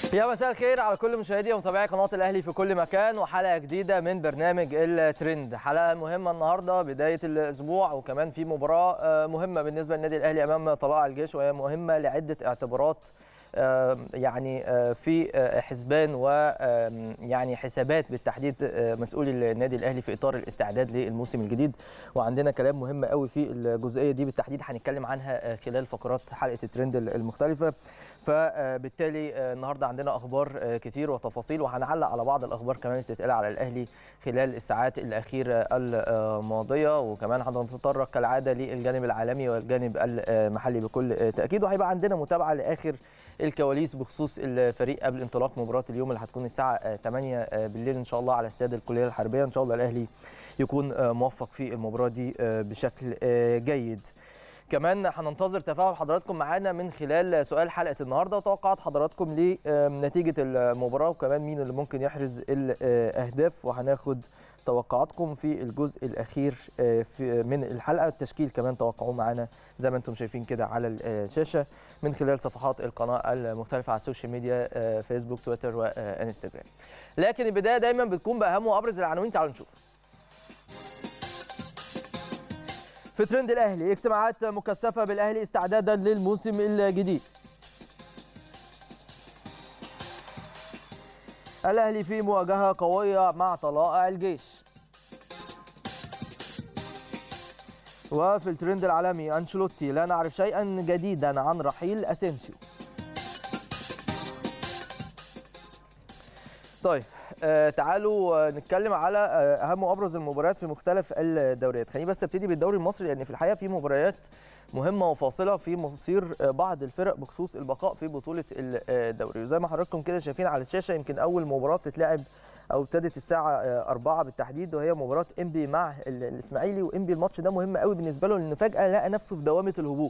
يا مساء الخير على كل مشاهدي ومتابعي قناه الاهلي في كل مكان وحلقه جديده من برنامج الترند حلقه مهمه النهارده بدايه الاسبوع وكمان في مباراه مهمه بالنسبه للنادي الاهلي امام طلائع الجيش وهي مهمه لعده اعتبارات يعني في حسبان ويعني حسابات بالتحديد مسؤولي النادي الاهلي في اطار الاستعداد للموسم الجديد وعندنا كلام مهم قوي في الجزئيه دي بالتحديد هنتكلم عنها خلال فقرات حلقه الترند المختلفه فبالتالي النهارده عندنا اخبار كتير وتفاصيل وهنعلق على بعض الاخبار كمان اللي بتتقال على الاهلي خلال الساعات الاخيره الماضيه وكمان هنتطرق كالعاده للجانب العالمي والجانب المحلي بكل تاكيد وهيبقى عندنا متابعه لاخر الكواليس بخصوص الفريق قبل انطلاق مباراه اليوم اللي هتكون الساعه 8 بالليل ان شاء الله على استاد الكليه الحربيه ان شاء الله الاهلي يكون موفق في المباراه دي بشكل جيد كمان هننتظر تفاعل حضراتكم معانا من خلال سؤال حلقه النهارده وتوقعات حضراتكم لنتيجه المباراه وكمان مين اللي ممكن يحرز الاهداف وهناخد توقعاتكم في الجزء الاخير من الحلقه التشكيل كمان توقعوه معانا زي ما انتم شايفين كده على الشاشه من خلال صفحات القناه المختلفه على السوشيال ميديا فيسبوك تويتر وانستجرام لكن البدايه دايما بتكون باهم وابرز العناوين تعالوا نشوف في ترند الاهلي اجتماعات مكثفه بالاهلي استعدادا للموسم الجديد الاهلي في مواجهه قويه مع طلائع الجيش وفي الترند العالمي انشيلوتي لا نعرف شيئا جديدا عن رحيل اسينسيو طيب آه تعالوا نتكلم على آه اهم وابرز المباريات في مختلف الدوريات خليني بس ابتدي بالدوري المصري لان في الحقيقه في مباريات مهمه وفاصله في مصير بعض الفرق بخصوص البقاء في بطوله الدوري وزي ما حضراتكم كده شايفين على الشاشه يمكن اول مباراه بتتلعب او ابتدت الساعه 4 بالتحديد وهي مباراه انبي مع الاسماعيلي وانبي الماتش ده مهم قوي بالنسبه له لان فجاه لقى نفسه في دوامه الهبوط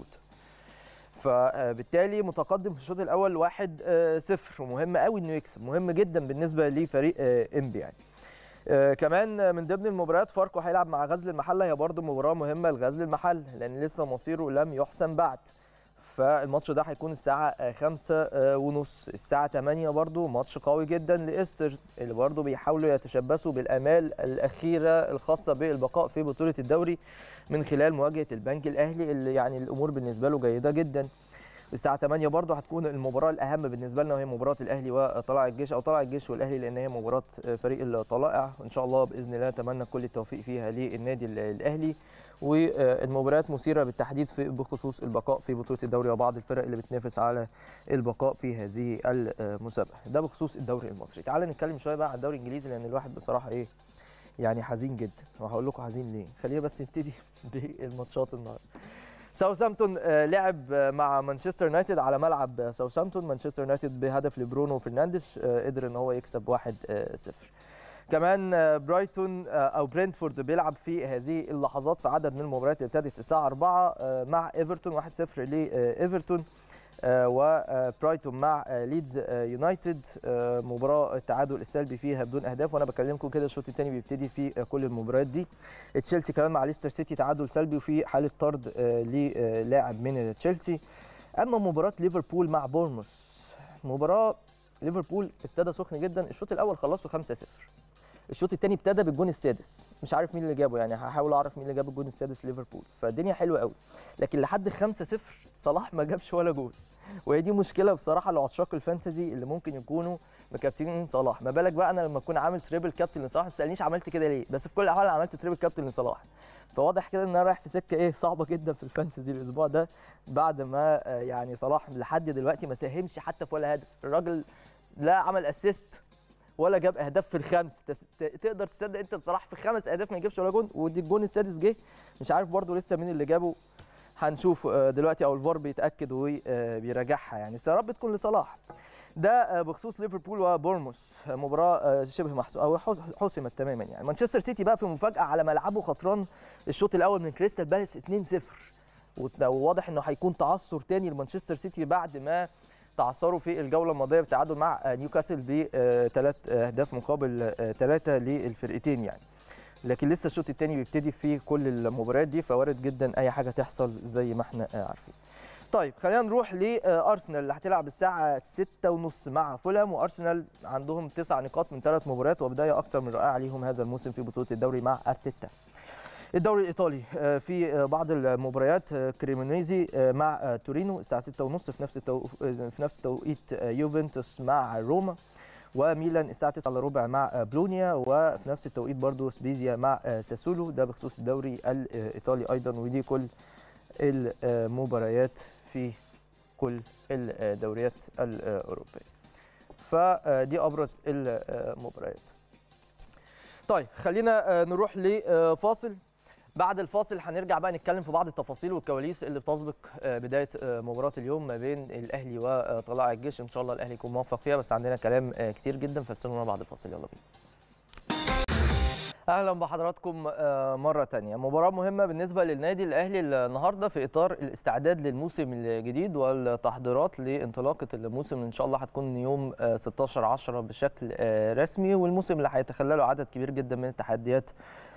فبالتالي متقدم في الشوط الاول 1 0 ومهم قوي انه يكسب مهم جدا بالنسبه لفريق انبي يعني آه كمان من ضمن المباريات فاركو هيلعب مع غزل المحله هي برضو مباراه مهمه لغزل المحله لان لسه مصيره لم يحسم بعد فالماتش ده هيكون الساعة خمسة ونص الساعة 8 برضو ماتش قوي جدا لإستر اللي برضو بيحاولوا يتشبثوا بالآمال الأخيرة الخاصة بالبقاء في بطولة الدوري من خلال مواجهة البنك الأهلي اللي يعني الأمور بالنسبة له جيدة جدا الساعة 8 برضه هتكون المباراة الأهم بالنسبة لنا وهي مباراة الأهلي وطلائع الجيش أو طلائع الجيش والأهلي لأن هي مباراة فريق الطلائع وإن شاء الله بإذن الله نتمنى كل التوفيق فيها للنادي الأهلي والمباريات مثيرة بالتحديد في بخصوص البقاء في بطولة الدوري وبعض الفرق اللي بتنافس على البقاء في هذه المسابقة ده بخصوص الدوري المصري تعال نتكلم شوية بقى عن الدوري الإنجليزي لأن الواحد بصراحة إيه يعني حزين جدا وهقول لكم حزين ليه خلينا بس نبتدي بالماتشات النهارده ساوثهامبتون لعب مع مانشستر يونايتد على ملعب ساوثهامبتون مانشستر يونايتد بهدف لبرونو فرنانديش قدر ان هو يكسب 1-0 كمان برايتون او برينتفورد بيلعب في هذه اللحظات في عدد من المباريات اللي ابتدت الساعه 4 مع ايفرتون 1-0 لايفرتون وبرايتون مع ليدز يونايتد مباراه التعادل السلبي فيها بدون اهداف وانا بكلمكم كده الشوط الثاني بيبتدي في كل المباريات دي تشيلسي كمان مع ليستر سيتي تعادل سلبي وفي حاله طرد للاعب من تشيلسي اما مباراه ليفربول مع بورموس مباراه ليفربول ابتدى سخن جدا الشوط الاول خلصوا 5-0 الشوط الثاني ابتدى بالجون السادس مش عارف مين اللي جابه يعني هحاول اعرف مين اللي جاب الجون السادس ليفربول فالدنيا حلوه قوي لكن لحد 5-0 صلاح ما جابش ولا جول وهي دي مشكله بصراحه لعشاق الفانتزي اللي ممكن يكونوا مكابتنين صلاح ما بالك بقى انا لما اكون عامل تريبل كابتن لصلاح ما تسالنيش عملت كده ليه بس في كل الاحوال عملت تريبل كابتن لصلاح فواضح كده ان انا رايح في سكه ايه صعبه جدا في الفانتزي الاسبوع ده بعد ما يعني صلاح لحد دلوقتي ما ساهمش حتى في ولا هدف الراجل لا عمل اسيست ولا جاب اهداف في الخمس تقدر تصدق انت صلاح في خمس اهداف ما يجيبش ولا جون ودي الجون السادس جه مش عارف برده لسه مين اللي جابه هنشوف دلوقتي او الفار بيتاكد وبيراجعها يعني بس يا رب تكون لصلاح ده بخصوص ليفربول وبورموس مباراه شبه محسومه او حسمت تماما يعني مانشستر سيتي بقى في مفاجاه على ملعبه خسران الشوط الاول من كريستال بالاس 2-0 وواضح انه هيكون تعثر تاني لمانشستر سيتي بعد ما تعثروا في الجوله الماضيه بالتعادل مع نيوكاسل بثلاث اهداف مقابل ثلاثه للفرقتين يعني لكن لسه الشوط الثاني بيبتدي في كل المباريات دي فوارد جدا اي حاجه تحصل زي ما احنا عارفين طيب خلينا نروح لارسنال اللي هتلعب الساعه 6:30 مع فولهام وارسنال عندهم تسع نقاط من ثلاث مباريات وبدايه اكثر من رائعه ليهم هذا الموسم في بطوله الدوري مع ارتيتا الدوري الايطالي آه، في آه، بعض المباريات آه، كريمونيزي آه، مع آه، تورينو الساعه 6:30 في نفس التو... آه، في نفس توقيت آه، يوفنتوس مع روما وميلان الساعه 9 الا ربع مع آه، بلونيا وفي نفس التوقيت برضو سبيزيا مع آه، ساسولو ده بخصوص الدوري الايطالي ايضا ودي كل المباريات في كل الدوريات الاوروبيه فدي ابرز المباريات طيب خلينا نروح لفاصل بعد الفاصل هنرجع بقى نتكلم في بعض التفاصيل والكواليس اللي بتسبق بدايه مباراه اليوم ما بين الاهلي وطلائع الجيش ان شاء الله الاهلي يكون موفق فيها بس عندنا كلام كتير جدا فاستنونا بعد الفاصل يلا بينا اهلا بحضراتكم مره تانية مباراه مهمه بالنسبه للنادي الاهلي النهارده في اطار الاستعداد للموسم الجديد والتحضيرات لانطلاقه الموسم ان شاء الله هتكون يوم 16 10 بشكل رسمي والموسم اللي هيتخلله عدد كبير جدا من التحديات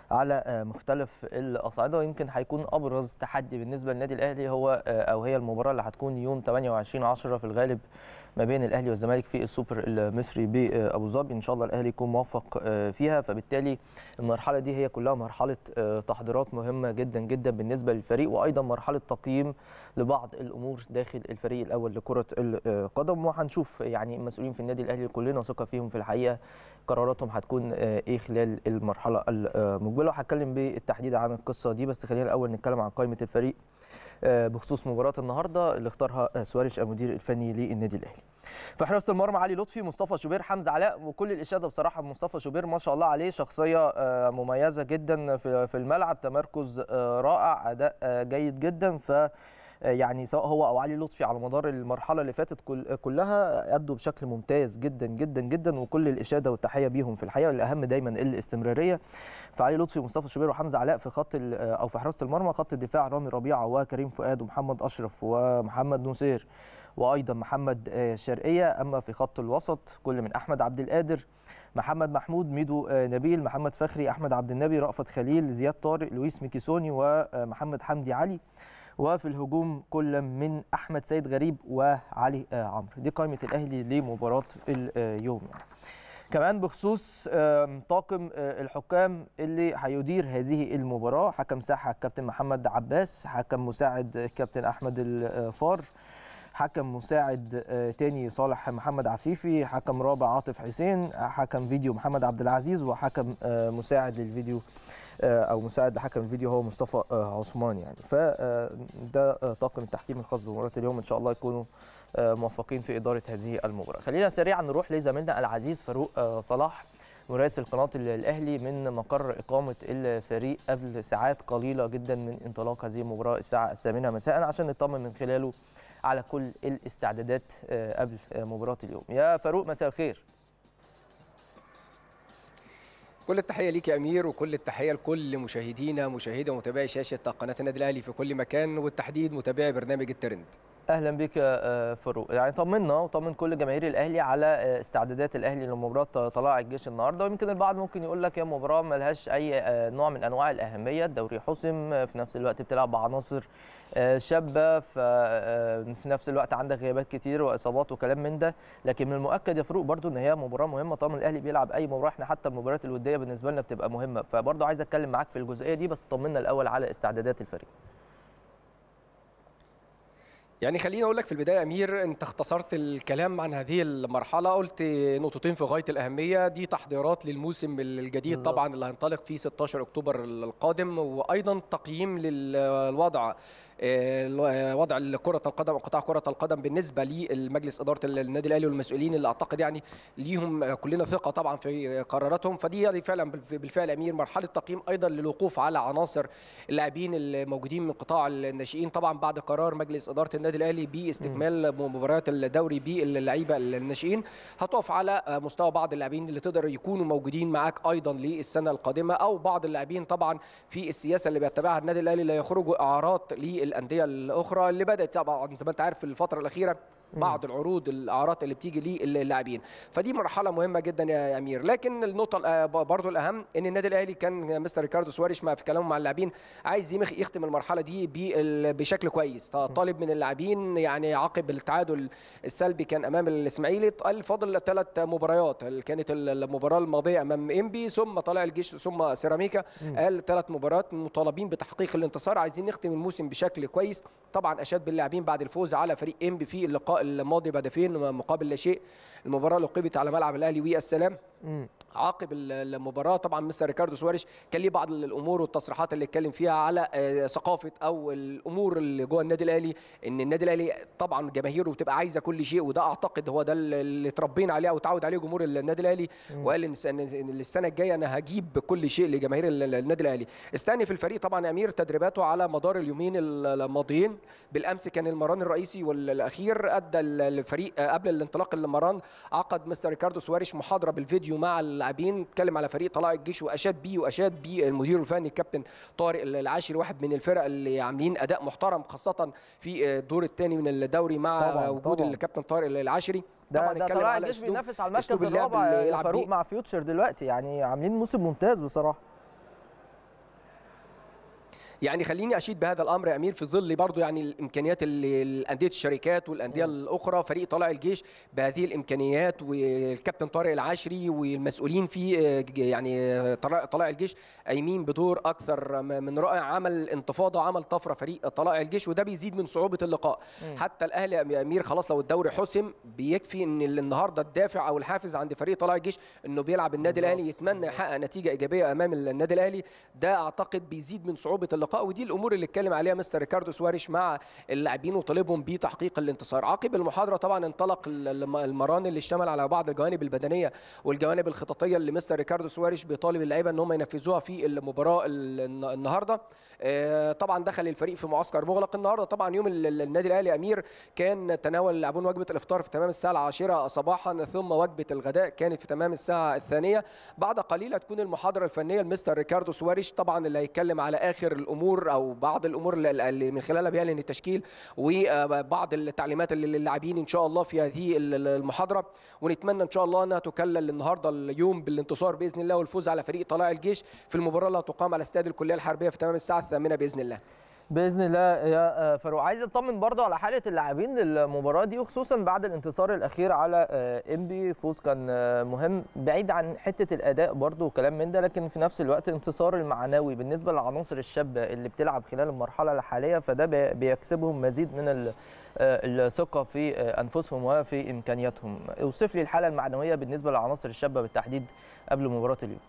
على مختلف الاصعده ويمكن هيكون ابرز تحدي بالنسبه للنادي الاهلي هو او هي المباراه اللي هتكون يوم 28 10 في الغالب ما بين الاهلي والزمالك في السوبر المصري بابو ظبي ان شاء الله الاهلي يكون موفق فيها فبالتالي المرحله دي هي كلها مرحله تحضيرات مهمه جدا جدا بالنسبه للفريق وايضا مرحله تقييم لبعض الامور داخل الفريق الاول لكره القدم وهنشوف يعني المسؤولين في النادي الاهلي كلنا ثقه فيهم في الحقيقه قراراتهم هتكون ايه خلال المرحله المقبله وهتكلم بالتحديد عن القصه دي بس خلينا الاول نتكلم عن قائمه الفريق بخصوص مباراه النهارده اللي اختارها سواريش المدير الفني للنادي الاهلي. في حراسه المرمى علي لطفي مصطفى شوبير حمزه علاء وكل الاشاده بصراحه بمصطفى شوبير ما شاء الله عليه شخصيه مميزه جدا في الملعب تمركز رائع اداء جيد جدا ف يعني سواء هو او علي لطفي على مدار المرحله اللي فاتت كلها ادوا بشكل ممتاز جدا جدا جدا وكل الاشاده والتحيه بيهم في الحقيقه الاهم دايما الاستمراريه فعلي لطفي مصطفى شوبير وحمزه علاء في خط او في حراسه المرمى خط الدفاع رامي ربيعه وكريم فؤاد ومحمد اشرف ومحمد نصير وايضا محمد شرقيه اما في خط الوسط كل من احمد عبد القادر محمد محمود ميدو نبيل محمد فخري احمد عبد النبي رأفت خليل زياد طارق لويس ميكيسوني ومحمد حمدي علي وفي الهجوم كل من احمد سيد غريب وعلي عمرو دي قائمه الاهلي لمباراه اليوم يعني. كمان بخصوص طاقم الحكام اللي هيدير هذه المباراه حكم ساحه الكابتن محمد عباس حكم مساعد الكابتن احمد الفار حكم مساعد تاني صالح محمد عفيفي حكم رابع عاطف حسين حكم فيديو محمد عبد العزيز وحكم مساعد للفيديو او مساعد حكم الفيديو هو مصطفى عثمان يعني فده طاقم التحكيم الخاص بمباراه اليوم ان شاء الله يكونوا موفقين في اداره هذه المباراه خلينا سريعا نروح لزميلنا العزيز فاروق صلاح مراسل قناه الاهلي من مقر اقامه الفريق قبل ساعات قليله جدا من انطلاق هذه المباراه الساعه الثامنه مساء عشان نطمن من خلاله على كل الاستعدادات قبل مباراه اليوم يا فاروق مساء الخير كل التحيه ليك يا امير وكل التحيه لكل مشاهدينا مشاهدي ومتابعي شاشه قناه النادي الاهلي في كل مكان وبالتحديد متابعي برنامج الترند اهلا بك يا فاروق يعني طمنا وطمن كل جماهير الاهلي على استعدادات الاهلي لمباراه طلائع الجيش النهارده ويمكن البعض ممكن يقول لك يا مباراه ما لهاش اي نوع من انواع الاهميه الدوري حسم في نفس الوقت بتلعب بعناصر شابه في نفس الوقت عندك غيابات كتير واصابات وكلام من ده لكن من المؤكد يا فاروق برضو ان هي مباراه مهمه طالما الاهلي بيلعب اي مباراه احنا حتى المباريات الوديه بالنسبه لنا بتبقى مهمه فبرضو عايز اتكلم معاك في الجزئيه دي بس طمنا الاول على استعدادات الفريق يعني خليني اقول لك في البدايه امير انت اختصرت الكلام عن هذه المرحله قلت نقطتين في غايه الاهميه دي تحضيرات للموسم الجديد بالضبط. طبعا اللي هينطلق في 16 اكتوبر القادم وايضا تقييم للوضع وضع كرة القدم قطاع كرة القدم بالنسبة للمجلس إدارة النادي الأهلي والمسؤولين اللي أعتقد يعني ليهم كلنا ثقة طبعا في قراراتهم فدي يعني فعلا بالفعل أمير مرحلة تقييم أيضا للوقوف على عناصر اللاعبين الموجودين من قطاع الناشئين طبعا بعد قرار مجلس إدارة النادي الأهلي باستكمال مباريات الدوري باللعيبة الناشئين هتقف على مستوى بعض اللاعبين اللي تقدر يكونوا موجودين معاك أيضا للسنة القادمة أو بعض اللاعبين طبعا في السياسة اللي بيتبعها النادي الأهلي لا يخرجوا إعارات لل الانديه الاخرى اللي بدات طبعا زي ما انت عارف في الفتره الاخيره بعض العروض الاعراض اللي بتيجي للاعبين فدي مرحله مهمه جدا يا امير لكن النقطه الأ- برضو الاهم ان النادي الاهلي كان مستر ريكاردو سواريش مع في كلامه مع اللاعبين عايز يمخ- يختم المرحله دي بال- بشكل كويس طالب من اللاعبين يعني عقب التعادل السلبي كان امام الاسماعيلي قال فاضل ثلاث مباريات كانت المباراه الماضيه امام انبي ثم طلع الجيش ثم سيراميكا قال ثلاث مباريات مطالبين بتحقيق الانتصار عايزين نختم الموسم بشكل كويس طبعا اشاد باللاعبين بعد الفوز على فريق انبي في اللقاء الماضي بهدفين مقابل لا شيء المباراه اللي اقيمت على ملعب الاهلي والسلام مم. عقب ال- المباراه طبعا مستر ريكاردو سواريش كان ليه بعض الامور والتصريحات اللي اتكلم فيها على آه، ثقافه او الامور اللي جوه النادي الاهلي ان النادي الاهلي طبعا جماهيره بتبقى عايزه كل شيء وده اعتقد هو ده اللي اتربينا عليه او اتعود عليه جمهور النادي الاهلي وقال ان الس- إن السنه الجايه انا هجيب كل شيء لجماهير ال- النادي الاهلي استأنف الفريق طبعا يا امير تدريباته على مدار اليومين ال- الماضيين بالامس كان المران الرئيسي والاخير ادى ال- الفريق آه، قبل الانطلاق المران عقد مستر ريكاردو سواريش محاضره بالفيديو مع اللاعبين اتكلم على فريق طلائع الجيش واشاد بيه واشاد بيه المدير الفني الكابتن طارق العاشري واحد من الفرق اللي عاملين اداء محترم خاصه في آه، الدور الثاني من الدوري مع طبعاً، وجود طبعاً. الكابتن طارق العاشري ده طبعا ده اتكلم طلائع على الجيش اسلوب بينافس على المركز أسلوب اللعب الرابع اللي يا يلعب فاروق بيه. مع فيوتشر دلوقتي يعني عاملين موسم ممتاز بصراحه يعني خليني اشيد بهذا الامر يا امير في ظل برضو يعني الامكانيات اللي الانديه الشركات والانديه الاخرى فريق طلائع الجيش بهذه الامكانيات والكابتن طارق العاشري والمسؤولين في آه، ج- يعني آه، طلائع طلائع الجيش قايمين بدور اكثر م- من رائع عمل انتفاضه عمل طفره فريق طلائع الجيش وده بيزيد من صعوبه اللقاء حتى الاهلي يا امير خلاص لو الدوري حسم بيكفي ان ال- النهارده الدافع او الحافز عند فريق طلائع الجيش انه بيلعب النادي بالظبط. الاهلي يتمنى يحقق نتيجه ايجابيه امام النادي الاهلي ده اعتقد بيزيد من صعوبه اللقاء ودي الامور اللي اتكلم عليها مستر ريكاردو سواريش مع اللاعبين وطالبهم بتحقيق الانتصار عقب المحاضره طبعا انطلق ال- الم- المران اللي اشتمل على بعض الجوانب البدنيه والجوانب الخططيه اللي مستر ريكاردو سواريش بيطالب اللعيبه ان هم ينفذوها في المباراه ال- الن- النهارده آه، طبعا دخل الفريق في معسكر مغلق النهارده طبعا يوم ال- ال- النادي الاهلي امير كان تناول اللاعبون وجبه الافطار في تمام الساعه العاشره صباحا ثم وجبه الغداء كانت في تمام الساعه الثانيه بعد قليل هتكون المحاضره الفنيه لمستر ريكاردو سواريش طبعا اللي هيتكلم على اخر الامور او بعض الامور اللي- اللي من خلالها بيعلن التشكيل وبعض التعليمات اللي للاعبين ان شاء الله في هذه ال- ال- المحاضره ونتمنى ان شاء الله انها تكلل النهارده اليوم بالانتصار باذن الله والفوز على فريق طلائع الجيش في المباراه اللي هتقام على استاد الكليه الحربيه في تمام الساعه الثامنه باذن الله باذن الله يا آه، فاروق عايز اطمن برضو على حاله اللاعبين للمباراه دي وخصوصا بعد الانتصار الاخير على آه، انبي فوز كان آه، مهم بعيد عن حته الاداء برضو وكلام من ده لكن في نفس الوقت الانتصار المعنوي بالنسبه للعناصر الشابه اللي بتلعب خلال المرحله الحاليه فده بي- بيكسبهم مزيد من ال- آه، الثقه في آه، انفسهم وفي امكانياتهم اوصف لي الحاله المعنويه بالنسبه للعناصر الشابه بالتحديد قبل مباراه اليوم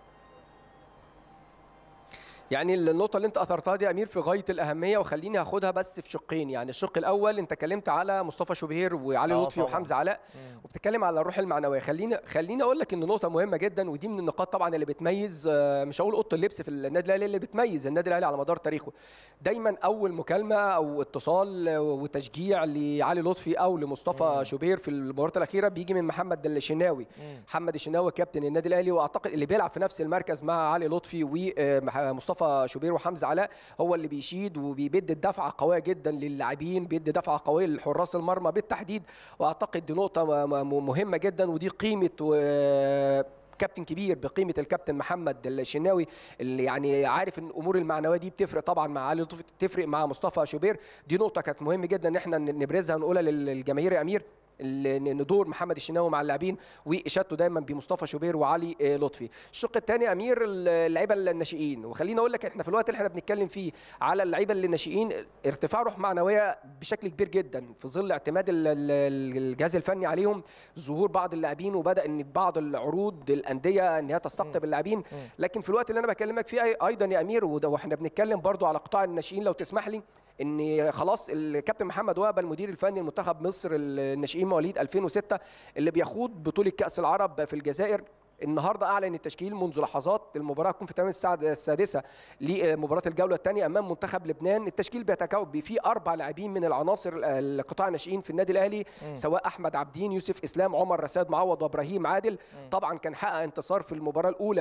يعني النقطة اللي أنت أثرتها دي يا أمير في غاية الأهمية وخليني هاخدها بس في شقين، يعني الشق الأول أنت اتكلمت على مصطفى شوبير وعلي آه لطفي طبعاً. وحمزة علاء وبتتكلم على الروح المعنوية، خليني خليني أقول لك إن نقطة مهمة جدا ودي من النقاط طبعًا اللي بتميز آه، مش هقول أوضة اللبس في النادي الأهلي اللي بتميز النادي الأهلي على مدار تاريخه. دايماً أول مكالمة أو اتصال آه، وتشجيع لعلي لطفي أو لمصطفى مم. شوبير في المباراة الأخيرة بيجي من محمد الشناوي. محمد الشناوي كابتن النادي الاهلي واعتقد اللي بيلعب في نفس المركز مع علي لطفي ومصطفى شوبير وحمزه علاء هو اللي بيشيد وبيدي الدفعه قويه جدا للاعبين بيدي دفعه قويه لحراس المرمى بالتحديد واعتقد دي نقطه م- م- مهمه جدا ودي قيمه و- كابتن كبير بقيمه الكابتن محمد الشناوي اللي يعني عارف ان الامور المعنويه دي بتفرق طبعا مع علي لطفي تفرق مع مصطفى شوبير دي نقطه كانت مهمه جدا ان احنا نبرزها ونقولها للجماهير يا امير ال- ان دور محمد الشناوي مع اللاعبين واشادته دايما بمصطفى شوبير وعلي آه، لطفي الشق الثاني يا امير اللعيبه الناشئين وخليني اقول لك احنا في الوقت اللي احنا بنتكلم فيه على اللعيبه اللي الناشئين ارتفاع روح معنويه بشكل كبير جدا في ظل اعتماد ال- ال- الجهاز الفني عليهم ظهور بعض اللاعبين وبدا ان بعض العروض الانديه ان هي تستقطب اللاعبين لكن في الوقت اللي انا بكلمك فيه أي- ايضا يا امير وده واحنا بنتكلم برضو على قطاع الناشئين لو تسمح لي ان خلاص الكابتن محمد وهبه المدير الفني لمنتخب مصر الناشئين مواليد 2006 اللي بيخوض بطوله كاس العرب في الجزائر النهارده اعلن التشكيل منذ لحظات المباراه هتكون في تمام الساعه السادسه لمباراه الجوله الثانيه امام منتخب لبنان التشكيل بيتكون فيه اربع لاعبين من العناصر القطاع الناشئين في النادي الاهلي مم. سواء احمد عبدين يوسف اسلام عمر رساد معوض وابراهيم عادل طبعا كان حقق انتصار في المباراه الاولى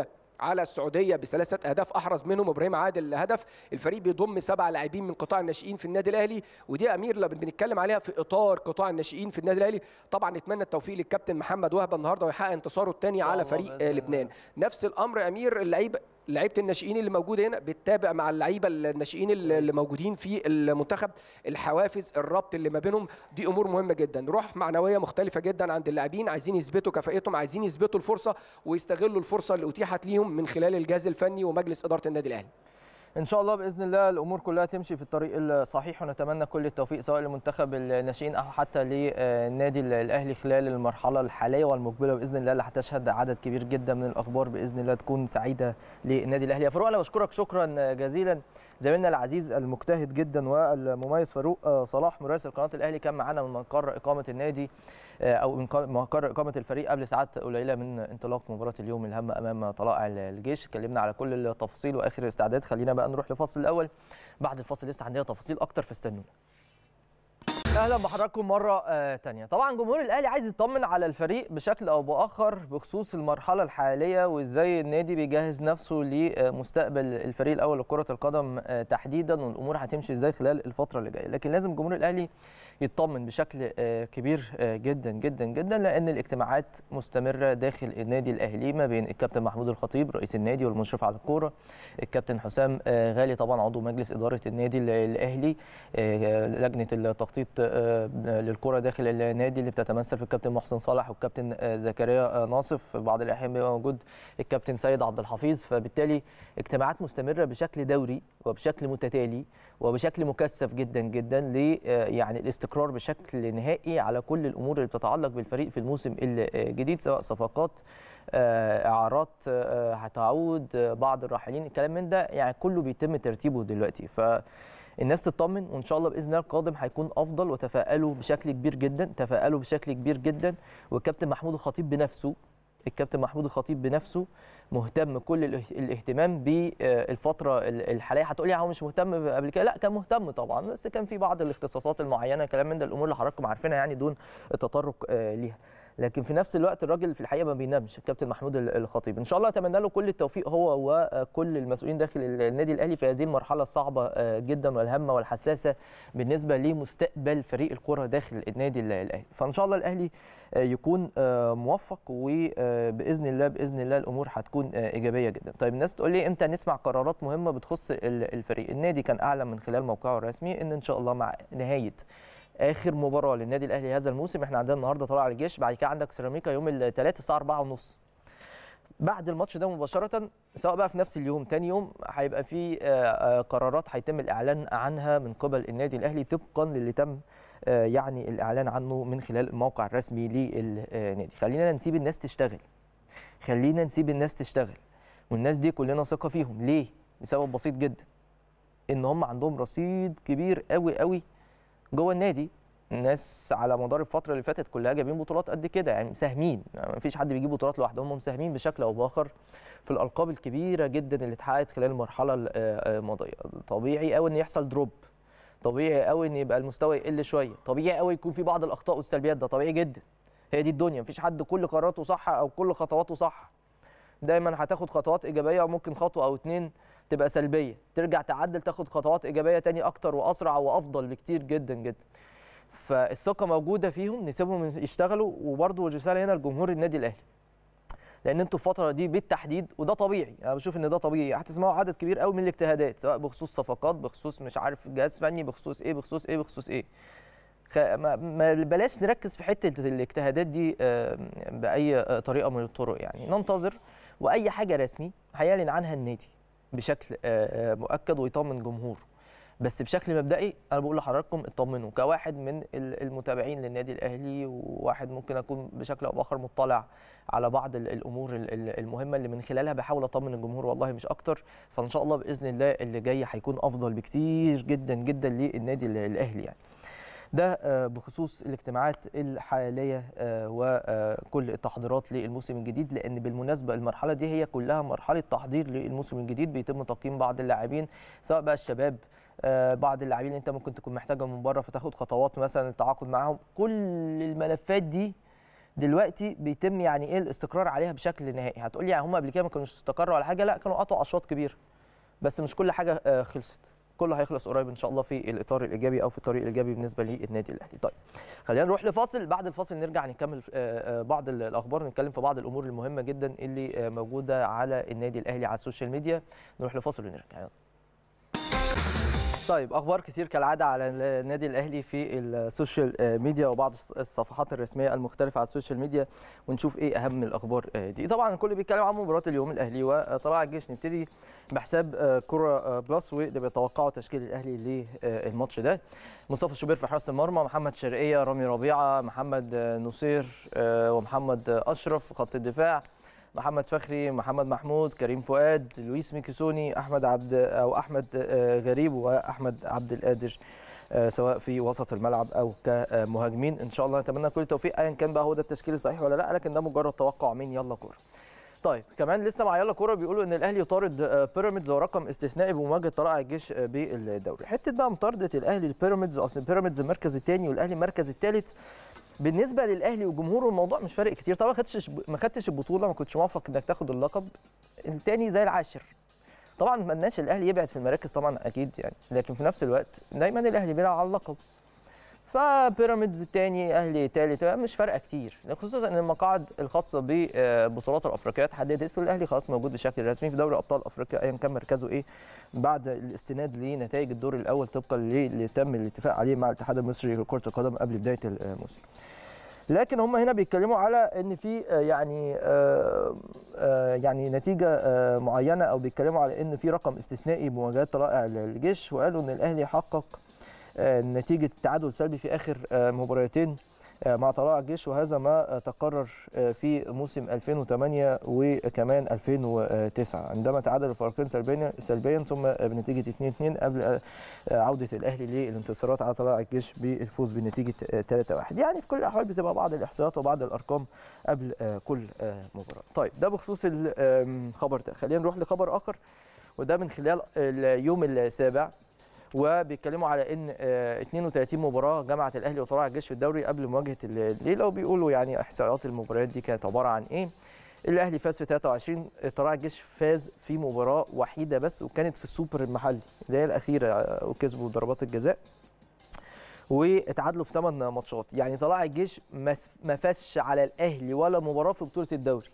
على السعوديه بثلاثه اهداف احرز منهم ابراهيم عادل هدف الفريق بيضم سبع لاعبين من قطاع الناشئين في النادي الاهلي ودي يا امير لما بنتكلم عليها في اطار قطاع الناشئين في النادي الاهلي طبعا نتمنى التوفيق للكابتن محمد وهبه النهارده ويحقق انتصاره الثاني شاء على الله فريق بإذن آه، الله. لبنان نفس الامر يا امير اللعيبه لعيبه الناشئين اللي موجوده هنا بتتابع مع اللعيبه الناشئين اللي اللي موجودين في المنتخب الحوافز الربط اللي ما بينهم دي امور مهمه جدا روح معنويه مختلفه جدا عند اللاعبين عايزين يثبتوا كفاءتهم عايزين يثبتوا الفرصه ويستغلوا الفرصه اللي اتيحت ليهم من خلال الجهاز الفني ومجلس اداره النادي الاهلي ان شاء الله باذن الله الامور كلها تمشي في الطريق الصحيح ونتمنى كل التوفيق سواء لمنتخب الناشئين او حتى للنادي الاهلي خلال المرحله الحاليه والمقبله باذن الله اللي هتشهد عدد كبير جدا من الاخبار باذن الله تكون سعيده للنادي الاهلي يا فاروق انا بشكرك شكرا جزيلا زميلنا العزيز المجتهد جدا والمميز فاروق صلاح مراسل قناه الاهلي كان معانا من مقر اقامه النادي او من مقر اقامه الفريق قبل ساعات قليله من انطلاق مباراه اليوم الهامه امام طلائع الجيش اتكلمنا على كل التفاصيل واخر الاستعداد خلينا بقى نروح لفصل الاول بعد الفصل لسه عندنا تفاصيل اكتر فاستنونا اهلا بحضراتكم مره آه تانية طبعا جمهور الاهلي عايز يطمن على الفريق بشكل او باخر بخصوص المرحله الحاليه وازاي النادي بيجهز نفسه لمستقبل الفريق الاول لكره القدم آه تحديدا والامور هتمشي ازاي خلال الفتره اللي جايه لكن لازم جمهور الاهلي يطمن بشكل آه كبير آه جدا جدا جدا لان الاجتماعات مستمره داخل النادي الاهلي ما بين الكابتن محمود الخطيب رئيس النادي والمشرف على الكوره الكابتن حسام آه غالي طبعا عضو مجلس اداره النادي الاهلي لجنه التخطيط للكره داخل النادي اللي بتتمثل في الكابتن محسن صالح والكابتن زكريا ناصف في بعض الاحيان بيبقى موجود الكابتن سيد عبد الحفيظ فبالتالي اجتماعات مستمره بشكل دوري وبشكل متتالي وبشكل مكثف جدا جدا ل يعني الاستقرار بشكل نهائي على كل الامور اللي بتتعلق بالفريق في الموسم الجديد سواء صفقات اعارات هتعود بعض الراحلين الكلام من ده يعني كله بيتم ترتيبه دلوقتي ف الناس تطمن وان شاء الله باذن الله القادم هيكون افضل وتفائلوا بشكل كبير جدا تفائلوا بشكل كبير جدا والكابتن محمود الخطيب بنفسه الكابتن محمود الخطيب بنفسه مهتم كل الاهتمام بالفتره الحاليه هتقولي هو مش مهتم قبل كده لا كان مهتم طبعا بس كان في بعض الاختصاصات المعينه كلام من ده الامور اللي حضراتكم عارفينها يعني دون التطرق ليها لكن في نفس الوقت الراجل في الحقيقه ما بينامش الكابتن محمود الخطيب ان شاء الله اتمنى له كل التوفيق هو وكل المسؤولين داخل النادي الاهلي في هذه المرحله الصعبه جدا والهامه والحساسه بالنسبه لمستقبل فريق الكره داخل النادي الاهلي فان شاء الله الاهلي يكون موفق وباذن الله باذن الله الامور هتكون ايجابيه جدا طيب الناس تقول لي امتى نسمع قرارات مهمه بتخص الفريق النادي كان اعلن من خلال موقعه الرسمي ان ان شاء الله مع نهايه اخر مباراه للنادي الاهلي هذا الموسم احنا عندنا النهارده طلائع الجيش بعد كده عندك سيراميكا يوم الثلاث الساعه 4:30 بعد الماتش ده مباشره سواء بقى في نفس اليوم تاني يوم هيبقى في قرارات هيتم الاعلان عنها من قبل النادي الاهلي طبقا للي تم يعني الاعلان عنه من خلال الموقع الرسمي للنادي خلينا نسيب الناس تشتغل خلينا نسيب الناس تشتغل والناس دي كلنا ثقه فيهم ليه لسبب بسيط جدا ان هم عندهم رصيد كبير قوي قوي جوه النادي الناس على مدار الفتره اللي فاتت كلها جايبين بطولات قد كده يعني مساهمين يعني مفيش حد بيجيب بطولات لوحده هم مساهمين بشكل او باخر في الالقاب الكبيره جدا اللي اتحققت خلال المرحله الماضيه طبيعي قوي ان يحصل دروب طبيعي قوي ان يبقى المستوى يقل شويه طبيعي قوي يكون في بعض الاخطاء والسلبيات ده طبيعي جدا هي دي الدنيا مفيش حد كل قراراته صح او كل خطواته صح دايما هتاخد خطوات ايجابيه وممكن خطوه او اتنين تبقى سلبيه ترجع تعدل تاخد خطوات ايجابيه تاني اكتر واسرع وافضل بكتير جدا جدا فالثقه موجوده فيهم نسيبهم يشتغلوا وبرده الرساله هنا لجمهور النادي الاهلي لان انتوا الفتره دي بالتحديد وده طبيعي انا بشوف ان ده طبيعي هتسمعوا عدد كبير قوي من الاجتهادات سواء بخصوص صفقات بخصوص مش عارف جهاز فني بخصوص ايه بخصوص ايه بخصوص ايه خ... ما... ما بلاش نركز في حته الاجتهادات دي باي طريقه من الطرق يعني ننتظر واي حاجه رسمي هيعلن عنها النادي بشكل مؤكد ويطمن جمهوره بس بشكل مبدئي انا بقول لحضراتكم اطمنوا كواحد من المتابعين للنادي الاهلي وواحد ممكن اكون بشكل او باخر مطلع على بعض الامور المهمه اللي من خلالها بحاول اطمن الجمهور والله مش اكتر فان شاء الله باذن الله اللي جاي هيكون افضل بكتير جدا جدا للنادي الاهلي يعني ده بخصوص الاجتماعات الحاليه وكل التحضيرات للموسم الجديد لان بالمناسبه المرحله دي هي كلها مرحله تحضير للموسم الجديد بيتم تقييم بعض اللاعبين سواء بقى الشباب بعض اللاعبين اللي انت ممكن تكون محتاجهم من بره فتاخد خطوات مثلا التعاقد معاهم كل الملفات دي دلوقتي بيتم يعني ايه الاستقرار عليها بشكل نهائي هتقول لي يعني هم قبل كده ما كانوش استقروا على حاجه لا كانوا قطعوا اشواط كبيره بس مش كل حاجه آه، خلصت كله هيخلص قريب ان شاء الله في الاطار الايجابي او في الطريق الايجابي بالنسبه للنادي الاهلي طيب خلينا نروح لفاصل بعد الفاصل نرجع نكمل آه، آه، بعض ال- الاخبار ونتكلم في بعض الامور المهمه جدا اللي آه، موجوده على النادي الاهلي على السوشيال ميديا نروح لفاصل ونرجع يلا. طيب اخبار كتير كالعاده على النادي الاهلي في السوشيال ميديا وبعض الصفحات الرسميه المختلفه على السوشيال ميديا ونشوف ايه اهم الاخبار دي طبعا الكل بيتكلم عن مباراه اليوم الاهلي وطلائع الجيش نبتدي بحساب كره بلس واللي بيتوقعوا تشكيل الاهلي للماتش ده مصطفى شوبير في حراسه المرمى محمد شرقيه رامي ربيعه محمد نصير ومحمد اشرف في خط الدفاع محمد فخري محمد محمود كريم فؤاد لويس ميكيسوني احمد عبد او احمد آه، غريب واحمد عبد القادر آه، سواء في وسط الملعب او كمهاجمين ان شاء الله نتمنى كل التوفيق ايا كان بقى هو ده التشكيل الصحيح ولا لا لكن ده مجرد توقع من يلا كوره طيب كمان لسه مع يلا كوره بيقولوا ان الاهلي يطارد آه، بيراميدز ورقم استثنائي بمواجهه طلائع الجيش آه، بالدوري حته بقى مطارده الاهلي لبيراميدز اصل بيراميدز المركز الثاني والاهلي المركز الثالث بالنسبه للاهلي وجمهوره الموضوع مش فارق كتير طبعا ما خدتش ما خدتش البطوله ما كنتش موفق انك تاخد اللقب الثاني زي العاشر طبعا ما اتمناش الاهلي يبعد في المراكز طبعا اكيد يعني لكن في نفس الوقت دايما الاهلي بيلعب على اللقب فبيراميدز الثاني اهلي ثالث مش فارقه كتير خصوصا ان المقاعد الخاصه ببطولات الافريقيه اتحددت والاهلي خلاص موجود بشكل رسمي في دوري ابطال افريقيا ايا كان مركزه ايه بعد الاستناد لنتائج الدور الاول طبقا اللي تم الاتفاق عليه مع الاتحاد المصري لكره القدم قبل بدايه الموسم لكن هم هنا بيتكلموا على ان في آه، يعني آه، آه، يعني نتيجه آه، معينه او بيتكلموا على ان في رقم استثنائي بمواجهات طلائع الجيش وقالوا ان الاهلي حقق آه، نتيجه تعادل سلبي في اخر آه، مباراتين آه، مع طلائع الجيش وهذا ما آه، تكرر آه، في موسم 2008 وكمان 2009 عندما تعادل الفريقين سلبيا سلبيا ثم آه، بنتيجه 2-2 قبل آه، آه، عوده الاهلي للانتصارات على طلائع الجيش بالفوز بنتيجه آه، 3-1 يعني في كل الاحوال بتبقى بعض الاحصائيات وبعض الارقام قبل آه، كل آه، مباراه طيب ده بخصوص الخبر ده خلينا نروح لخبر اخر وده من خلال اليوم السابع وبيتكلموا على ان آه، 32 مباراه جمعت الاهلي وطلائع الجيش في الدوري قبل مواجهه الليله وبيقولوا يعني احصائيات المباريات دي كانت عباره عن ايه الاهلي فاز في 23 طلائع الجيش فاز في مباراه وحيده بس وكانت في السوبر المحلي اللي هي الاخيره آه، وكسبوا ضربات الجزاء واتعادلوا في 8 ماتشات يعني طلائع الجيش ما ما فازش على الاهلي ولا مباراه في بطوله الدوري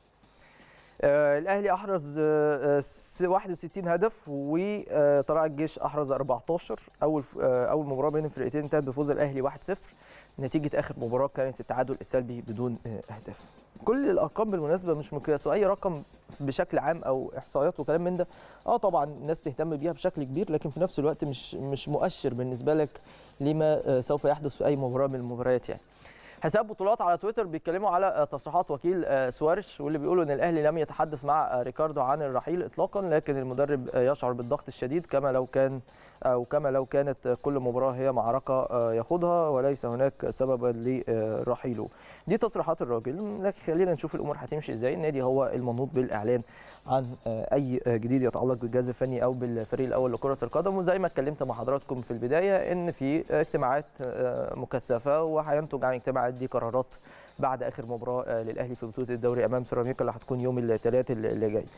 آه، الاهلي احرز آه، آه، س- 61 هدف وطلائع الجيش احرز 14 اول آه، اول مباراه بين الفرقتين انتهت بفوز الاهلي 1-0 نتيجه اخر مباراه كانت التعادل السلبي بدون آه، اهداف كل الارقام بالمناسبه مش مقياس واي رقم بشكل عام او احصائيات وكلام من ده اه طبعا الناس تهتم بيها بشكل كبير لكن في نفس الوقت مش مش مؤشر بالنسبه لك لما آه، سوف يحدث في اي مباراه من المباريات يعني حساب بطولات على تويتر بيتكلموا على آه، تصريحات وكيل آه، سوارش واللي بيقولوا ان الاهلي لم يتحدث مع آه، ريكاردو عن الرحيل اطلاقا لكن المدرب آه، يشعر بالضغط الشديد كما لو كان او كما لو كانت آه، كل مباراه هي معركه آه، يخوضها وليس هناك سببا لرحيله دي تصريحات الراجل لكن خلينا نشوف الامور هتمشي ازاي النادي هو المنوط بالاعلان عن آه، اي آه، جديد يتعلق بالجهاز الفني او بالفريق الاول لكره القدم وزي ما اتكلمت مع حضراتكم في البدايه ان في اجتماعات آه، مكثفه وهينتج عن اجتماعات دي قرارات بعد اخر مباراه آه، للاهلي في بطوله الدوري امام سيراميكا اللي هتكون يوم الثلاث اللي جاي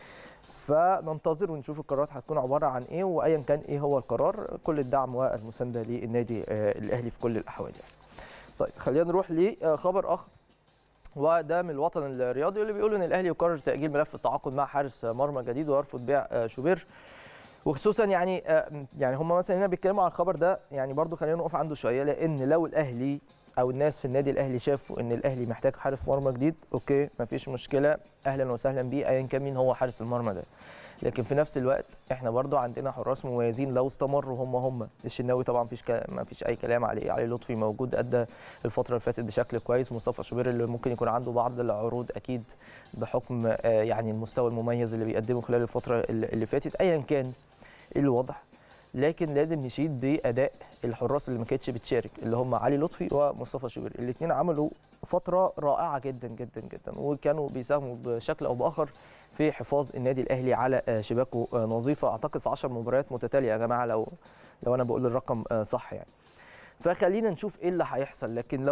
فننتظر ونشوف القرارات هتكون عباره عن ايه وايا كان ايه هو القرار كل الدعم والمسانده للنادي آه، الاهلي في كل الاحوال يعني. طيب خلينا نروح لخبر اخر وده من الوطن الرياضي اللي بيقول ان الاهلي يقرر تاجيل ملف التعاقد مع حارس مرمى جديد ويرفض بيع آه، شوبير وخصوصا يعني آه، يعني هم مثلا هنا بيتكلموا عن الخبر ده يعني برضو خلينا نقف عنده شويه لان لو الاهلي او الناس في النادي الاهلي شافوا ان الاهلي محتاج حارس مرمى جديد اوكي مفيش مشكله اهلا وسهلا بيه ايا كان مين هو حارس المرمى ده لكن في نفس الوقت احنا برضو عندنا حراس مميزين لو استمروا هم هم الشناوي طبعا مفيش كلام ما فيش اي كلام عليه علي لطفي موجود ادى الفتره اللي فاتت بشكل كويس مصطفى شوبير اللي ممكن يكون عنده بعض العروض اكيد بحكم آه، يعني المستوى المميز اللي بيقدمه خلال الفتره اللي اللي فاتت ايا كان ايه الوضع لكن لازم نشيد باداء الحراس اللي ما كانتش بتشارك اللي هم علي لطفي ومصطفى شوبير الاثنين عملوا فتره رائعه جدا جدا جدا وكانوا بيساهموا بشكل او باخر في حفاظ النادي الاهلي على آه، شباكه آه، نظيفه اعتقد في 10 مباريات متتاليه يا جماعه لو لو انا بقول الرقم آه، صح يعني فخلينا نشوف ايه اللي هيحصل لكن لو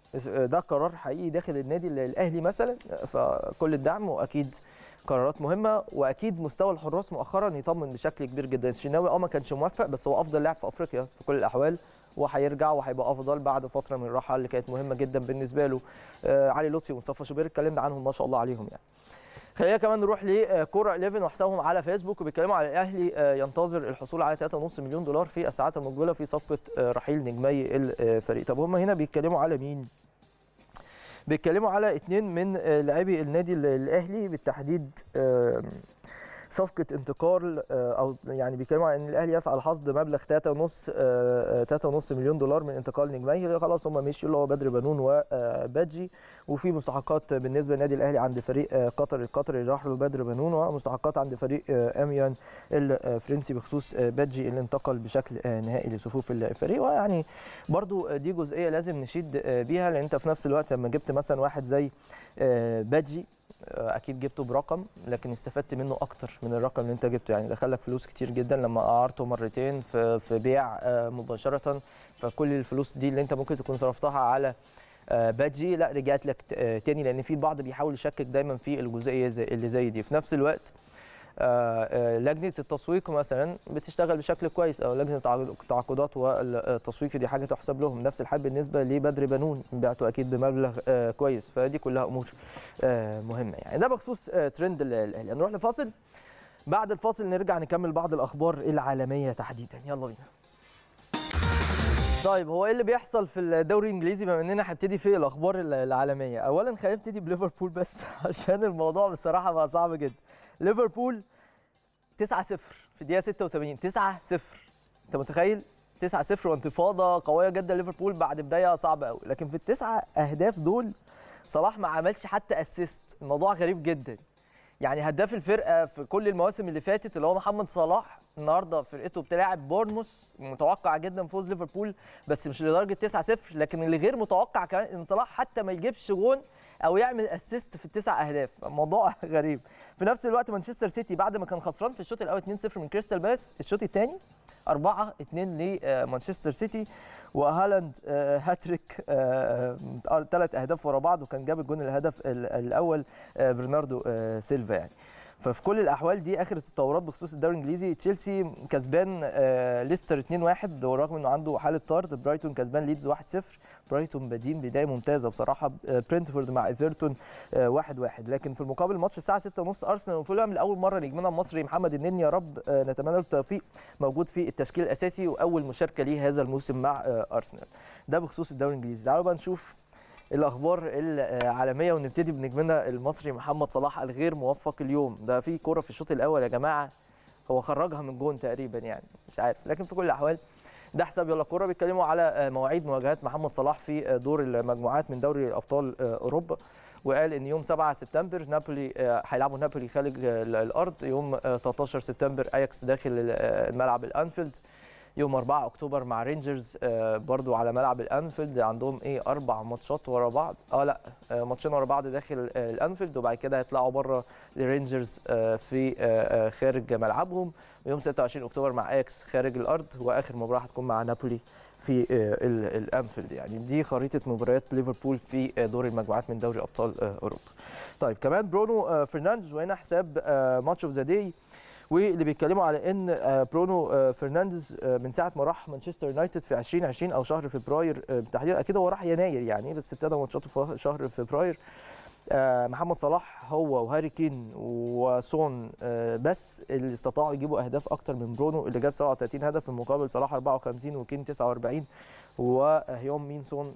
ده قرار حقيقي داخل النادي الاهلي مثلا فكل الدعم واكيد قرارات مهمه واكيد مستوى الحراس مؤخرا يطمن بشكل كبير جدا الشناوي اه ما كانش موفق بس هو افضل لاعب في افريقيا في كل الاحوال وهيرجع وهيبقى افضل بعد فتره من الراحه اللي كانت مهمه جدا بالنسبه له آه علي لطفي ومصطفى شوبير اتكلمنا عنهم ما شاء الله عليهم يعني خلينا كمان نروح لكوره 11 وحسابهم على فيسبوك وبيتكلموا على الاهلي ينتظر الحصول على 3.5 مليون دولار في الساعات المقبله في صفقه رحيل نجمي الفريق طب هم هنا بيتكلموا على مين بيتكلموا على اثنين من لاعبي النادي الاهلي بالتحديد صفقه انتقال او يعني بيتكلموا عن ان الاهلي يسعى لحصد مبلغ 3.5 3.5 مليون دولار من انتقال نجميه خلاص هم مشيوا اللي هو بدر بنون وباجي وفي مستحقات بالنسبه للنادي الاهلي عند فريق قطر القطري اللي راح له بدر بنون ومستحقات عند فريق اميان الفرنسي بخصوص باجي اللي انتقل بشكل نهائي لصفوف الفريق ويعني برضو دي جزئيه لازم نشيد بيها لان انت في نفس الوقت لما جبت مثلا واحد زي باجي اكيد جبته برقم لكن استفدت منه اكتر من الرقم اللي انت جبته يعني دخلك فلوس كتير جدا لما قعرته مرتين في في بيع مباشره فكل الفلوس دي اللي انت ممكن تكون صرفتها على باجي لا رجعت لك تاني لان في البعض بيحاول يشكك دايما في الجزئيه زي اللي زي دي في نفس الوقت لجنه التسويق مثلا بتشتغل بشكل كويس او لجنه التعاقدات والتسويق دي حاجه تحسب لهم نفس الحال بالنسبه لبدر بنون بعته اكيد بمبلغ كويس فدي كلها امور مهمه يعني ده بخصوص ترند الاهلي هنروح لفاصل بعد الفاصل نرجع نكمل بعض الاخبار العالميه تحديدا يلا بينا طيب هو ايه اللي بيحصل في الدوري الانجليزي بما اننا هنبتدي في الاخبار العالميه اولا خلينا نبتدي بليفربول بس عشان الموضوع بصراحه بقى صعب جدا ليفربول 9 0 في الدقيقه 86 9 0 انت متخيل 9 0 وانتفاضه قويه جدا ليفربول بعد بدايه صعبه قوي لكن في التسعه اهداف دول صلاح ما عملش حتى اسيست الموضوع غريب جدا يعني هداف الفرقه في كل المواسم اللي فاتت اللي هو محمد صلاح النهارده فرقته بتلاعب بورنموث متوقع جدا فوز ليفربول بس مش لدرجه 9 0 لكن اللي غير متوقع كمان ان صلاح حتى ما يجيبش جون او يعمل اسيست في التسع اهداف موضوع غريب في نفس الوقت مانشستر سيتي بعد ما كان خسران في الشوط الاول 2-0 من كريستال بالاس الشوط الثاني 4 2 لمانشستر سيتي وهالاند هاتريك ثلاث اهداف ورا بعض وكان جاب الجون الهدف الاول برناردو سيلفا يعني ففي كل الاحوال دي اخر التطورات بخصوص الدوري الانجليزي تشيلسي كسبان ليستر 2-1 ورغم انه عنده حاله طرد برايتون كسبان ليدز 1-0 برايتون بادين بدايه ممتازه بصراحه برينتفورد مع ايفرتون 1-1 لكن في المقابل ماتش الساعه 6:30 ارسنال وفولهام لاول مره نجمنا المصري محمد النني يا رب نتمنى له التوفيق موجود في التشكيل الاساسي واول مشاركه ليه هذا الموسم مع ارسنال ده بخصوص الدوري الانجليزي تعالوا بقى نشوف الاخبار العالميه ونبتدي بنجمنا المصري محمد صلاح الغير موفق اليوم ده في كوره في الشوط الاول يا جماعه هو خرجها من جون تقريبا يعني مش عارف لكن في كل الاحوال ده حساب يلا كوره بيتكلموا على مواعيد مواجهات محمد صلاح في دور المجموعات من دوري ابطال اوروبا وقال ان يوم 7 سبتمبر نابولي هيلعبوا نابولي خارج الارض يوم 13 سبتمبر اياكس داخل الملعب الانفيلد يوم 4 اكتوبر مع رينجرز برضو على ملعب الانفيلد عندهم ايه اربع ماتشات ورا بعض اه لا ماتشين ورا بعض داخل الانفيلد وبعد كده هيطلعوا بره لرينجرز في خارج ملعبهم ويوم 26 اكتوبر مع اياكس خارج الارض واخر مباراه هتكون مع نابولي في الانفيلد يعني دي خريطه مباريات ليفربول في دور المجموعات من دوري ابطال اوروبا طيب كمان برونو فرنانديز وهنا حساب ماتش اوف ذا داي واللي بيتكلموا على ان برونو فرنانديز من ساعه ما راح مانشستر يونايتد في 2020 او شهر فبراير بالتحديد اكيد هو راح يناير يعني بس ابتدى ماتشاته في شهر فبراير محمد صلاح هو وهاري كين وسون بس اللي استطاعوا يجيبوا اهداف اكتر من برونو اللي جاب 37 هدف في المقابل صلاح 54 وكين 49 وهيوم مين سون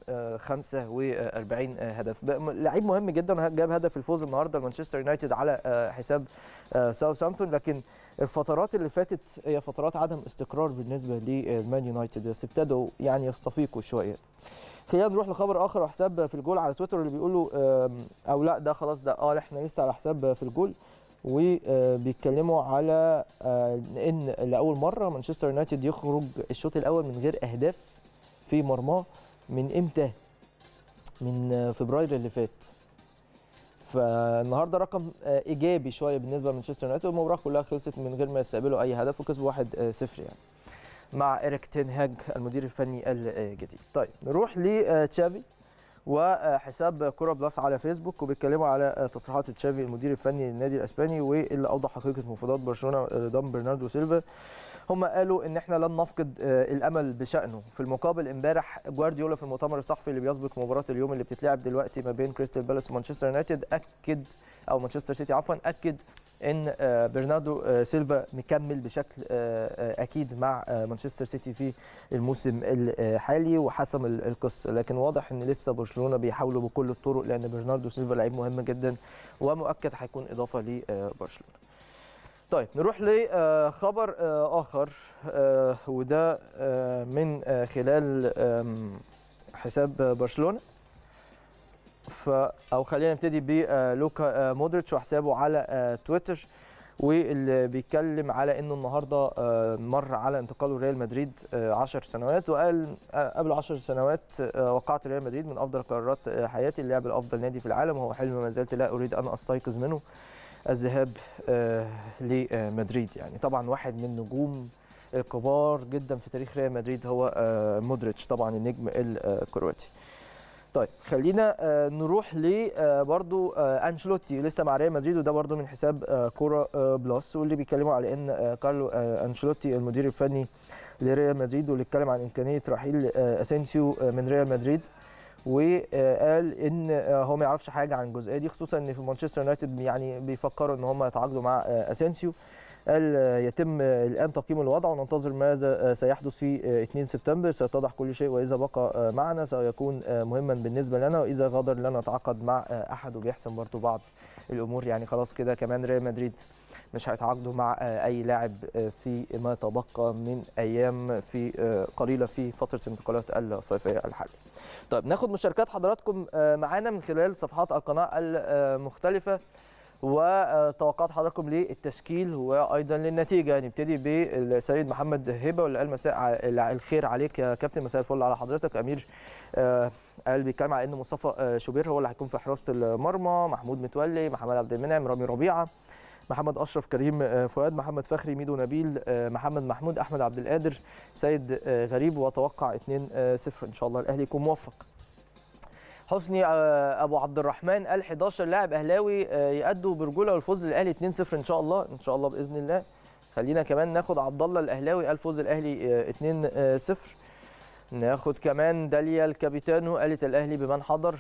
45 هدف لعيب مهم جدا جاب هدف الفوز النهارده لمانشستر يونايتد على حساب ساوثهامبتون لكن الفترات اللي فاتت هي فترات عدم استقرار بالنسبه للمان يونايتد بس ابتدوا يعني يستفيقوا شويه خلينا نروح لخبر اخر وحساب في الجول على تويتر اللي بيقولوا او لا ده خلاص ده اه احنا لسه على حساب في الجول وبيتكلموا على ان لاول مره مانشستر يونايتد يخرج الشوط الاول من غير اهداف في مرماه من امتى؟ من فبراير اللي فات فالنهارده رقم ايجابي شويه بالنسبه لمانشستر يونايتد المباراه كلها خلصت من غير ما يستقبلوا اي هدف وكسبوا 1-0 يعني مع إيريك تين هاج المدير الفني الجديد طيب نروح لتشافي وحساب كوره بلس على فيسبوك وبيتكلموا على تصريحات تشافي المدير الفني للنادي الاسباني واللي اوضح حقيقه مفاوضات برشلونه ضم برناردو سيلفا هم قالوا ان احنا لن نفقد الامل بشانه في المقابل امبارح جوارديولا في المؤتمر الصحفي اللي بيسبق مباراه اليوم اللي بتتلعب دلوقتي ما بين كريستال بالاس ومانشستر يونايتد اكد او مانشستر سيتي عفوا اكد ان برناردو سيلفا مكمل بشكل اكيد مع مانشستر سيتي في الموسم الحالي وحسم القصه لكن واضح ان لسه برشلونه بيحاولوا بكل الطرق لان برناردو سيلفا لعيب مهم جدا ومؤكد هيكون اضافه لبرشلونه طيب نروح لخبر اخر وده من خلال حساب برشلونه ف او خلينا نبتدي بلوكا مودريتش وحسابه على تويتر واللي بيتكلم على انه النهارده مر على انتقاله ريال مدريد 10 سنوات وقال قبل 10 سنوات وقعت ريال مدريد من افضل قرارات حياتي اللعب الافضل نادي في العالم وهو حلم ما زلت لا اريد ان استيقظ منه الذهاب لمدريد يعني طبعا واحد من نجوم الكبار جدا في تاريخ ريال مدريد هو مودريتش طبعا النجم الكرواتي طيب خلينا نروح ل برضو انشيلوتي لسه مع ريال مدريد وده برضو من حساب كوره بلس واللي بيتكلموا على ان كارلو انشيلوتي المدير الفني لريال مدريد واللي اتكلم عن امكانيه رحيل اسينسيو من ريال مدريد وقال ان هو ما يعرفش حاجه عن الجزئيه دي خصوصا ان في مانشستر يونايتد يعني بيفكروا ان هم يتعاقدوا مع اسينسيو قال يتم الان تقييم الوضع وننتظر ماذا سيحدث في 2 سبتمبر سيتضح كل شيء واذا بقى معنا سيكون مهما بالنسبه لنا واذا غادر لن نتعاقد مع احد وبيحسم برضه بعض الامور يعني خلاص كده كمان ريال مدريد مش هيتعاقدوا مع اي لاعب في ما تبقى من ايام في قليله في فتره الانتقالات الصيفيه الحاليه. طيب ناخد مشاركات حضراتكم معانا من خلال صفحات القناه المختلفه وتوقعات حضراتكم للتشكيل وايضا للنتيجه نبتدي بالسيد محمد هبه واللي قال مساء الخير عليك يا كابتن مساء الفل على حضرتك امير قال بيتكلم على ان مصطفى شوبير هو اللي هيكون في حراسه المرمى محمود متولي محمد عبد المنعم رامي ربيعه محمد اشرف كريم فؤاد محمد فخري ميدو نبيل محمد محمود احمد عبد القادر سيد غريب واتوقع 2-0 ان شاء الله الاهلي يكون موفق حسني ابو عبد الرحمن قال 11 لاعب اهلاوي يأدوا برجوله والفوز للاهلي 2-0 ان شاء الله ان شاء الله باذن الله خلينا كمان ناخد عبد الله الاهلاوي قال فوز الاهلي 2-0 ناخد كمان داليا الكابيتانو قالت الاهلي بمن حضر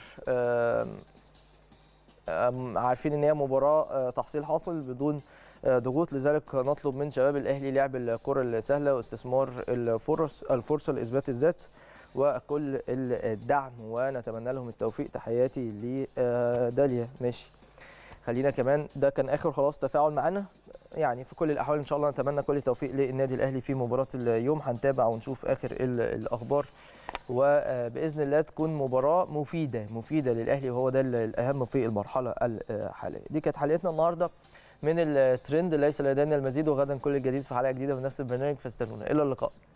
عارفين ان هي مباراه تحصيل حاصل بدون ضغوط لذلك نطلب من شباب الاهلي لعب الكره السهله واستثمار الفرص الفرصه لاثبات الذات وكل الدعم ونتمنى لهم التوفيق تحياتي لداليا ماشي خلينا كمان ده كان اخر خلاص تفاعل معانا يعني في كل الاحوال ان شاء الله نتمنى كل التوفيق للنادي الاهلي في مباراه اليوم هنتابع ونشوف اخر الاخبار وباذن الله تكون مباراه مفيده مفيده للاهلي وهو ده الاهم في المرحله الحاليه دي كانت حلقتنا النهارده من الترند ليس لدينا المزيد وغدا كل الجديد في حلقه جديده من نفس البرنامج فاستنونا الى اللقاء